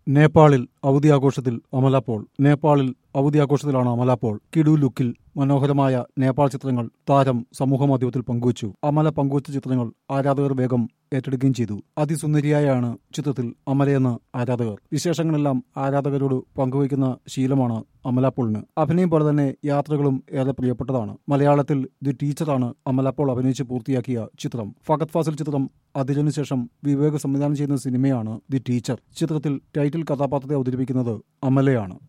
നേപ്പാളിൽ അവധി ആഘോഷത്തിൽ അമല പോൾ നേപ്പാളിൽ അവധി ആഘോഷത്തിലാണ് അമല പോൾ കിഡു ലുക്കിൽ മനോഹരമായ നേപ്പാൾ ചിത്രങ്ങൾ താരം സമൂഹമാധ്യമത്തിൽ പങ്കുവച്ചു അമല പങ്കുവച്ച ചിത്രങ്ങൾ ആരാധകർ വേഗം ഏറ്റെടുക്കുകയും ചെയ്തു അതിസുന്ദരിയായാണ് ചിത്രത്തിൽ അമലയെന്ന് ആരാധകർ വിശേഷങ്ങളെല്ലാം ആരാധകരോട് പങ്കുവയ്ക്കുന്ന ശീലമാണ് അമലാപ്പോളിന് അഭിനയം പോലെ തന്നെ യാത്രകളും ഏറെ പ്രിയപ്പെട്ടതാണ് മലയാളത്തിൽ ദി ടീച്ചറാണ് അമലാപ്പോൾ അഭിനയിച്ച് പൂർത്തിയാക്കിയ ചിത്രം ഫഗത് ഫാസിൽ ചിത്രം അതിനു ശേഷം വിവേക് സംവിധാനം ചെയ്യുന്ന സിനിമയാണ് ദി ടീച്ചർ ചിത്രത്തിൽ ടൈറ്റിൽ കഥാപാത്രത്തെ അവതരിപ്പിക്കുന്നത് അമലയാണ്